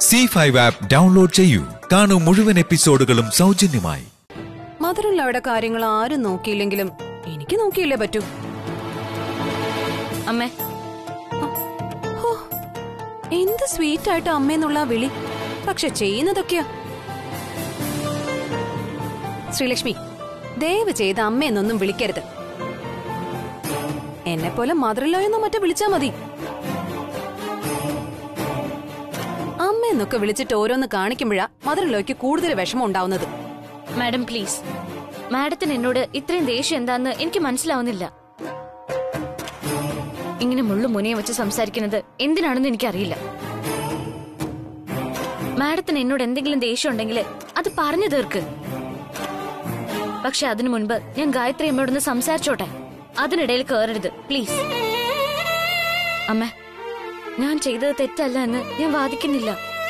C five app download ചെയ്യൂ കാണൂ മുഴുവൻ എപ്പിസോഡുകളും സൗജന്യമായി മധുരമുള്ളവരുടെ കാര്യങ്ങൾ ആരും നോക്കിയില്ലെങ്കിലും എനിക്ക് നോക്കിയില്ലേ പറ്റൂ അമ്മേ ഹോ, എന്ത് സ്വീറ്റ് ആയിട്ട് അമ്മയെന്നുള്ള ആ വിളി പക്ഷെ ചെയ്യുന്നതൊക്കെയാ ശ്രീലക്ഷ്മി ദയവ് ചെയ്ത് അമ്മയെന്നൊന്നും വിളിക്കരുത് എന്നെ പോലെ മധുരലോയെന്നോ മറ്റോ വിളിച്ചാ മതി അമ്മയെന്നൊക്കെ വിളിച്ചിട്ട് ഓരോന്ന് കാണിക്കുമ്പോഴാ മധുരലോയ്ക്ക് കൂടുതൽ വിഷമം ഉണ്ടാവുന്നത് മാഡം പ്ലീസ് മാഡത്തിന് എന്നോട് ഇത്രയും ദേഷ്യം എന്താന്ന് എനിക്ക് മനസ്സിലാവുന്നില്ല ഇങ്ങനെ മുള്ളു മുനയെ വെച്ച് സംസാരിക്കുന്നത് എന്തിനാണെന്ന് എനിക്കറിയില്ല മാഡത്തിന് എന്നോട് എന്തെങ്കിലും ദേഷ്യം ഉണ്ടെങ്കിൽ അത് പറഞ്ഞു തീർക്ക് പക്ഷെ അതിനു മുൻപ് ഞാൻ ഗായത്രി അമ്മയോടൊന്ന് സംസാരിച്ചോട്ടെ അതിനിടയിൽ കയറരുത് പ്ലീസ് അമ്മ ഞാൻ ചെയ്തത് തെറ്റല്ല എന്ന് ഞാൻ വാദിക്കുന്നില്ല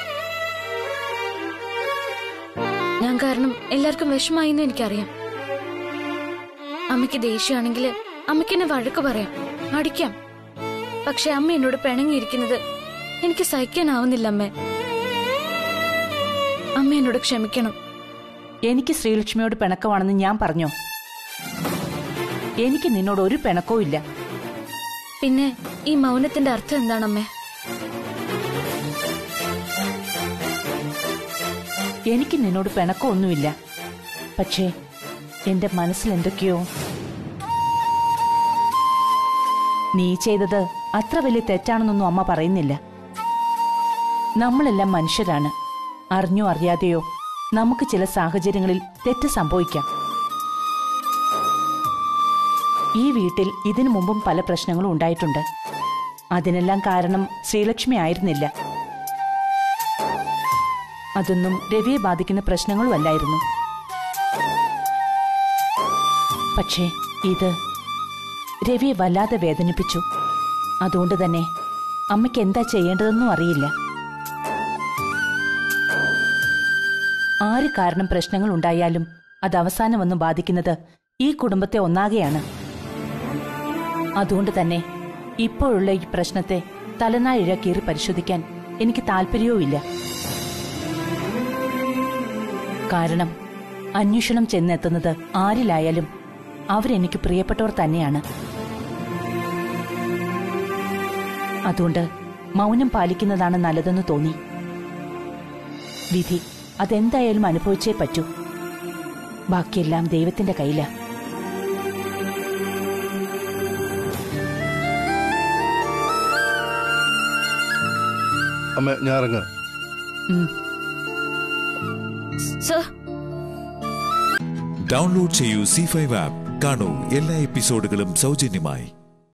ഞാൻ കാരണം എല്ലാവർക്കും വിഷമായി എന്ന് എനിക്കറിയാം അമ്മയ്ക്ക് ദേഷ്യമാണെങ്കിൽ അമ്മയ്ക്ക് എന്നെ വഴക്ക് പറയാം അടിക്കാം പക്ഷെ അമ്മ എന്നോട് പിണങ്ങിയിരിക്കുന്നത് എനിക്ക് സഹിക്കാനാവുന്നില്ല അമ്മ അമ്മ എന്നോട് ക്ഷമിക്കണം എനിക്ക് ശ്രീലക്ഷ്മിയോട് പിണക്കമാണെന്ന് ഞാൻ പറഞ്ഞോ എനിക്ക് നിന്നോട് ഒരു പിണക്കവും ഇല്ല പിന്നെ ഈ മൗനത്തിന്റെ അർത്ഥം എന്താണ് അമ്മേ എനിക്ക് നിന്നോട് പിണക്കമൊന്നുമില്ല പക്ഷേ എന്റെ മനസ്സിൽ എന്തൊക്കെയോ നീ ചെയ്തത് അത്ര വലിയ തെറ്റാണെന്നൊന്നും അമ്മ പറയുന്നില്ല നമ്മളെല്ലാം മനുഷ്യരാണ് അറിഞ്ഞോ അറിയാതെയോ നമുക്ക് ചില സാഹചര്യങ്ങളിൽ തെറ്റ് സംഭവിക്കാം ഈ വീട്ടിൽ ഇതിനു മുമ്പും പല പ്രശ്നങ്ങളും ഉണ്ടായിട്ടുണ്ട് അതിനെല്ലാം കാരണം ശ്രീലക്ഷ്മി ആയിരുന്നില്ല അതൊന്നും രവിയെ ബാധിക്കുന്ന പ്രശ്നങ്ങളുമല്ലായിരുന്നു പക്ഷേ ഇത് രവിയെ വല്ലാതെ വേദനിപ്പിച്ചു അതുകൊണ്ട് തന്നെ അമ്മയ്ക്ക് എന്താ ചെയ്യേണ്ടതെന്നും അറിയില്ല ആര് കാരണം പ്രശ്നങ്ങൾ ഉണ്ടായാലും അത് അവസാനം വന്ന് ബാധിക്കുന്നത് ഈ കുടുംബത്തെ ഒന്നാകെയാണ് അതുകൊണ്ട് തന്നെ ഇപ്പോഴുള്ള ഈ പ്രശ്നത്തെ തലനാഴിഴ കീറി പരിശോധിക്കാൻ എനിക്ക് താല്പര്യവുമില്ല കാരണം അന്വേഷണം ചെന്നെത്തുന്നത് ആരിലായാലും അവരെനിക്ക് പ്രിയപ്പെട്ടവർ തന്നെയാണ് അതുകൊണ്ട് മൗനം പാലിക്കുന്നതാണ് നല്ലതെന്ന് തോന്നി വിധി അതെന്തായാലും അനുഭവിച്ചേ പറ്റൂ ബാക്കിയെല്ലാം ദൈവത്തിന്റെ കയ്യിലാ അമ്മ ഞാൻ ഇറങ്ങാം ഉം. സർ ഡൗൺലോഡ് ചെയ്യൂ സി ഫൈവ് ആപ്പ് കാണൂ എല്ലാ എപ്പിസോഡുകളും സൗജന്യമായി